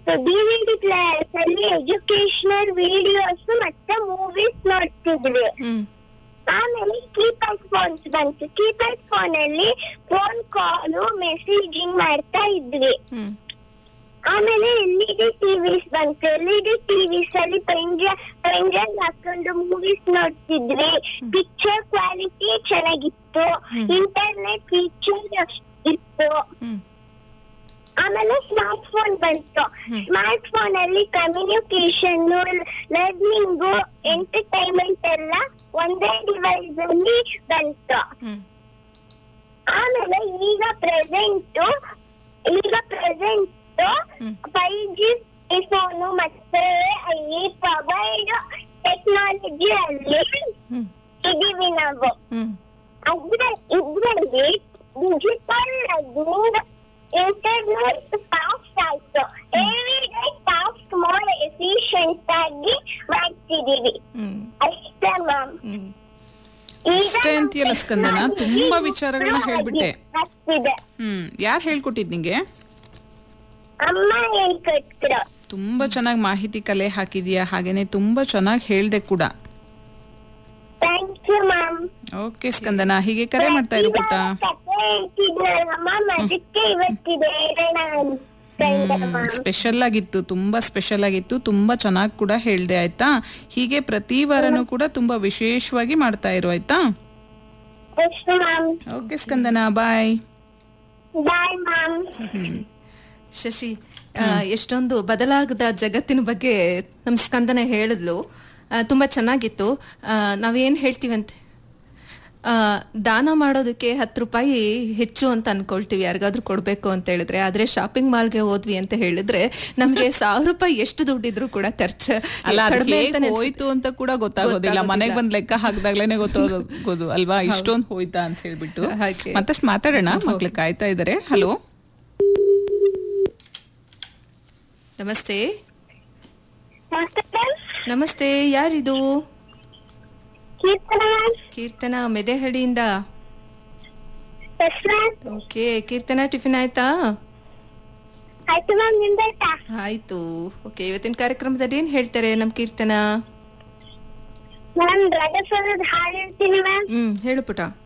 DVD players ಅಲ್ಲಿ educational videos ಮತ್ತೆ movies ನೋಡ್ತಿದ್ವಿ ಹ್ಮ್ ಆಮೇಲೆ ಕೀಪ್ಯಾಡ್ ಫೋನ್ಸ್ ಬಂತು ಕೀಪ್ಯಾಡ್ ಫೋನ್ ಅಲ್ಲಿ ಫೋನ್ ಕಾಲು ಮೆಸೇಜಿಂಗ್ ಮಾಡ್ತಾ ಇದ್ವಿ ಹ್ಮ್ ಆಮೇಲೆ ಎಲ್ ಇ ಡಿ ಟಿವಿಸ್ ಬಂತು ಎಲ್ ಇ ಡಿ ಟಿವಿಸ್ ಅಲ್ಲಿ ಪೆಂಡ್ರೈವ್ ಪೆಂಡ್ರೈವ್ ಹಾಕೊಂಡು ಮೂವೀಸ್ ನೋಡ್ತಿದ್ವಿ ಪಿಕ್ಚರ್ ಕ್ವಾಲಿಟಿ ಚೆನ್ನಾಗಿತ್ತು ಹ್ಮ್. ಇಂಟರ್ನೆಟ್ ಫೀಚರ್ ಇತ್ತು ಹ್ಮ್ ಆಮೇಲೆ ಸ್ಮಾರ್ಟ್ ಫೋನ್ ಬಂತು ಹ್ಮ್. ಸ್ಮಾರ್ಟ್ ಫೋನ್ ಅಲ್ಲಿ ಕಮ್ಯುನಿಕೇಶನ್ ಲರ್ನಿಂಗ್ ಎಂಟರ್ಟೈನ್ಮೆಂಟ್ ಎಲ್ಲ ಒಂದೇ ಡಿವೈಸ್ ಅಲ್ಲಿ ಬಂತು ಹ್ಮ್ ಆಮೇಲೆ ಈಗ ಪ್ರೆಸೆಂಟ್ ಈಗ ಪ್ರೆಸೆಂಟ್ ಹ್ಮ್. ಫೈವ್ ಜಿ ಫೋನು ಮತ್ತೆ ಈ ಮೊಬೈಲ್ ಟೆಕ್ನಾಲಜಿ ಅಲ್ಲಿ ಹ್ಮ್ ಇದೀವಿ ನಾವು ಹ್ಮ್ ಅದ್ರ ಇದ್ರಲ್ಲಿ ಡಿಜಿಟಲ್ ಲರ್ನಿಂಗ್ ಇಂಟರ್ನೆಟ್ ಫಾಸ್ಟ್ ಆಯ್ತು every day task more efficient ಆಗಿ ಮಾಡ್ತಿದೀವಿ ಹ್ಮ್ ಅಷ್ಟೇ ಮ್ಯಾಮ್ ಹ್ಮ್ ಇಷ್ಟೇ ಅಂತೀಯಲ್ಲ ಸ್ಕಂದನ, ತುಂಬಾ ವಿಚಾರಗಳನ್ನ ಹೇಳ್ಬಿಟ್ಟೆ. ಆಗ್ತಿದೆ ಹ್ಮ್ ಯಾರು ಹೇಳ್ಕೊಟ್ಟಿದ್ ನಿಂಗೆ ಅಮ್ಮ ಹೇಳ್ಕೊಟ್ರು ತುಂಬಾ ಚೆನ್ನಾಗಿ ಮಾಹಿತಿ ಕಲೆ ಹಾಕಿದ್ಯಾ ಹಾಗೇನೆ ತುಂಬಾ ಚೆನ್ನಾಗಿ ಹೇಳ್ದೆ ಕೂಡ thank you ma'am okay Skandana ಹೀಗೆ ಕರೆ ಮಾಡ್ತಾ ಇರು ಪುಟ್ಟ ಕಥೆ ಹೇಳ್ತಿದ್ರಲ್ಲ ಮ್ಯಾಮ್ ಅದಕ್ಕೆ ಇವತ್ತಿದೆ ಹೇಳೋಣ ಅನ್ಕೊಂಡೆ ಮ್ಯಾಮ್ ಸ್ಪೆಷಲ್ ಆಗಿತ್ತು ತುಂಬಾ ಸ್ಪೆಷಲ್ ಆಗಿತ್ತು ತುಂಬಾ ಚೆನ್ನಾಗಿ ಕೂಡ ಹೇಳ್ದೆ ಆಯ್ತಾ ಹೀಗೆ ಪ್ರತಿ ವಾರನೂ ಕೂಡ ತುಂಬಾ ವಿಶೇಷವಾಗಿ ಮಾಡ್ತಾ ಇರು ಆಯ್ತಾ ಎಷ್ಟು ma'am okay Skandana bye bye ma'am Shashi ಆ, ಎಷ್ಟೊಂದು ಬದಲಾಗದ ಜಗತ್ತಿನ ಬಗ್ಗೆ ನಮ್ಮ ಸ್ಕಂದನ ಹೇಳಿದ್ಲು ಆ, ತುಂಬಾ ಚೆನ್ನಾಗಿತ್ತು ಆ, ನಾವೇನ್ ಹೇಳ್ತೀವಂತೆ ಆ, ದಾನ ಮಾಡೋದಕ್ಕೆ ಹತ್ತು ರೂಪಾಯಿ ಹೆಚ್ಚು ಅಂತ ಅನ್ಕೊಳ್ತೀವಿ ಯಾರಿಗಾದ್ರೂ ಕೊಡ್ಬೇಕು ಅಂತ ಹೇಳಿದ್ರೆ ಆದ್ರೆ ಶಾಪಿಂಗ್ ಮಾಲ್ಗೆ ಹೋದ್ವಿ ಅಂತ ಹೇಳಿದ್ರೆ ನಮ್ಗೆ ಸಾವಿರ ರೂಪಾಯಿ ಎಷ್ಟು ದುಡ್ಡಿದ್ರು ಕೂಡ ಖರ್ಚು ಅಲ್ಲ ಅದು ಕಡಿಮೆ ಹೇಗ್ ಅಂತಾನೆ ಹೋಯ್ತು ಅಂತ ಕೂಡ ಗೊತ್ತಾಗೋದಿಲ್ಲ ಮನೆಗ್ ಬಂದ್ ಲೆಕ್ಕ ಹಾಕ್ದಾಗ್ಲೇನೆ ಗೊತ್ತಾಗೋದು ಅಲ್ವಾ ಇಷ್ಟೊಂದು ಹೋಯ್ತಾ ಅಂತ ಹೇಳ್ಬಿಟ್ಟು ಹಾಗೆ. ಮತ್ತಷ್ಟು ಮಾತಾಡೋಣ ಮಕ್ಳು ಕಾಯ್ತಾ ಇದಾರೆ ಹಲೋ ನಮಸ್ತೆ ನಮಸ್ತೆ ನಮಸ್ತೆ ಯಾರಿದು ಕೀರ್ತನ ಕೀರ್ತನ ಮೆದೆಹಳ್ಳಿಯಿಂದ yes ma'am okay Keerthana tiffin ಆಯ್ತಾ ಆಯ್ತು ಮ್ಯಾಮ್ ನಿಮ್ದಾಯ್ತಾ ಆಯ್ತು ಓಕೆ ಇವತ್ತಿನ ಕಾರ್ಯಕ್ರಮದಲ್ಲಿ ಏನ್ ಹೇಳ್ತಾರೆ ನಮ್ ಕೀರ್ತನ ಮ್ಯಾಮ್ ರಾಜಸ್ವರದ ಹಾಡು ಹೇಳ್ತೀನಿ ಮ್ಯಾಮ್ ಹ್ಮ್ ಹೇಳು ಪುಟ